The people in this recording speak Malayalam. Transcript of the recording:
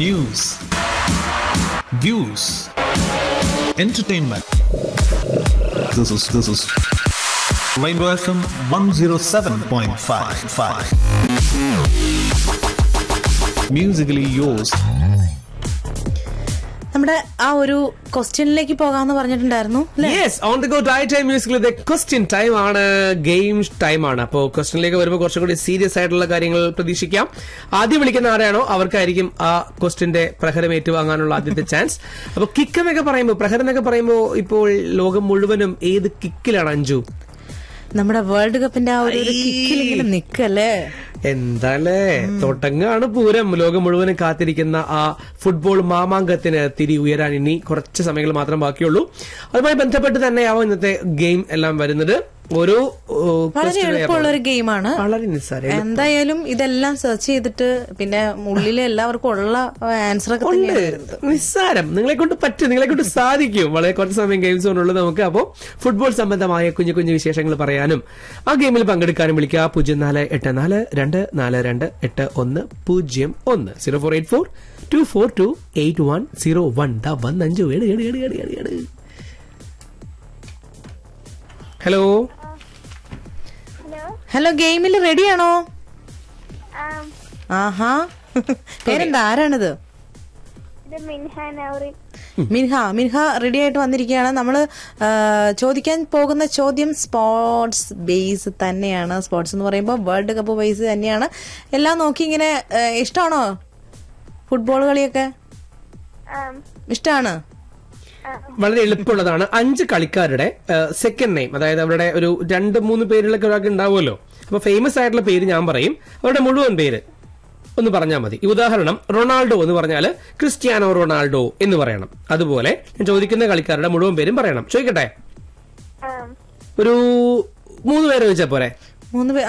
news, views, entertainment. This is this is Rainbow FM 107.5. Musically yours. നമ്മുടെ ആ ഒരു ക്വസ്റ്റ്യനിലേക്ക് പോകാന്ന് പറഞ്ഞിട്ടുണ്ടായിരുന്നു അല്ലേ യെസ് ഓൺ ദി ഗോ ഡൈ ടൈം മ്യൂസിക്കിൽ ക്വസ്റ്റ്യൻ ടൈം ആണ് ഗെയിം ടൈം ആണ് അപ്പോൾ ക്വസ്റ്റ്യനിലേക്ക് വരുമ്പോൾ കുറച്ചും കൂടി സീരിയസ് ആയിട്ടുള്ള കാര്യങ്ങൾ പ്രതീക്ഷിക്കാം ആദ്യം വിളിക്കുന്ന ആരാണോ അവർക്കായിരിക്കും ആ ക്വസ്റ്റ്യന്റെ പ്രഹരം ഏറ്റുവാങ്ങാനുള്ള ആദ്യത്തെ ചാൻസ് അപ്പൊ കിക്ക് എന്നൊക്കെ പറയുമ്പോൾ പ്രഹരം എന്നൊക്കെ പറയുമ്പോൾ ഇപ്പോൾ ലോകം മുഴുവനും ഏത് കിക്കിലാണ് അഞ്ചു നമ്മുടെ വേൾഡ് കപ്പിന്റെ ആ ഒരു ഒരു കിക്കിൽ ഇങ്ങനെ നിക്കല്ലേ എന്താല്ലേ തൊട്ടങ്ങാണ് പൂരം ലോകം മുഴുവനും കാത്തിരിക്കുന്ന ആ ഫുട്ബോൾ മാമാങ്കത്തിന് തിരി ഉയരാൻ ഇനി കുറച്ച് സമയങ്ങൾ മാത്രം ബാക്കിയുള്ളൂ അതുമായി ബന്ധപ്പെട്ട് തന്നെയാവും ഇന്നത്തെ ഗെയിം എല്ലാം വരുന്നത് ഓരോ ഓ, വളരെ question എളുപ്പമുള്ള ഒരു ഗെയിമാണ് വളരെ നിസ്സാരം എന്തായാലും ഇതെല്ലാം സെർച്ച് ചെയ്തിട്ട് പിന്നെ ഉള്ളിലെ എല്ലാവർക്കും ഉള്ള ആൻസർ ഒക്കെ ഉണ്ട് തന്നെയാണ് വരുന്നത്. നിസ്സാരം നിങ്ങളെ കൊണ്ട് പറ്റും നിങ്ങളെ കൊണ്ട് സാധിക്കും വളരെ കുറച്ച് സമയം ഗെയിംസ് കൊണ്ടുള്ളത് നമുക്ക് അപ്പോൾ ഫുട്ബോൾ സംബന്ധമായ കുഞ്ഞു കുഞ്ഞു വിശേഷങ്ങൾ പറയാനും ആ ഗെയിമിൽ പങ്കെടുക്കാനും വിളിക്കുക പൂജ്യം നാല് എട്ട് നാല് രണ്ട് നാല് രണ്ട് എട്ട് ഒന്ന് പൂജ്യം ഒന്ന് zero four eight four two four two eight one zero one the one അഞ്ചു ഏട് ഏട് ഏട് ഏട് ഏട് ഏട് ഹലോ ഹലോ ഹലോ ഗെയിമിൽ റെഡിയാണോ ആം, ആഹാ പേരെന്താ ആരാണിത് ഇത് മിൻഹ നൗറിൻ മിൻഹ മിൻഹ റെഡി ആയിട്ട് വന്നിരിക്കുകയാണ് നമ്മൾ ചോദിക്കാൻ പോകുന്ന ചോദ്യം സ്പോർട്സ് ബേസ് തന്നെയാണ് സ്പോർട്സ് എന്ന് പറയുമ്പോൾ വേൾഡ് കപ്പ് ബേസ് തന്നെയാണ് എല്ലാം നോക്കി ഇങ്ങനെ ആ, ഇഷ്ടമാണോ ഫുട്ബോൾ കളിയൊക്കെ ആം, ഇഷ്ടമാണ് വളരെ എളുപ്പമുള്ളതാണ് അഞ്ച് കളിക്കാരുടെ സെക്കൻഡ് നെയിം അതായത് അവരുടെ ഒരു രണ്ട് മൂന്ന് പേരിലൊക്കെ ഒരാൾക്ക് ഉണ്ടാവുമല്ലോ അപ്പൊ ഫേമസ് ആയിട്ടുള്ള പേര് ഞാൻ പറയും അവരുടെ മുഴുവൻ പേര് ഒന്ന് പറഞ്ഞാൽ മതി ഈ ഉദാഹരണം റൊണാൾഡോ എന്ന് പറഞ്ഞാൽ ക്രിസ്ത്യാനോ റൊണാൾഡോ എന്ന് പറയണം അതുപോലെ ഞാൻ ചോദിക്കുന്ന കളിക്കാരുടെ മുഴുവൻ പേരും പറയണം ചോദിക്കട്ടെ ആം, ഒരു മൂന്ന് പേര് വെച്ചാൽ പോരെ മൂന്ന് പേര്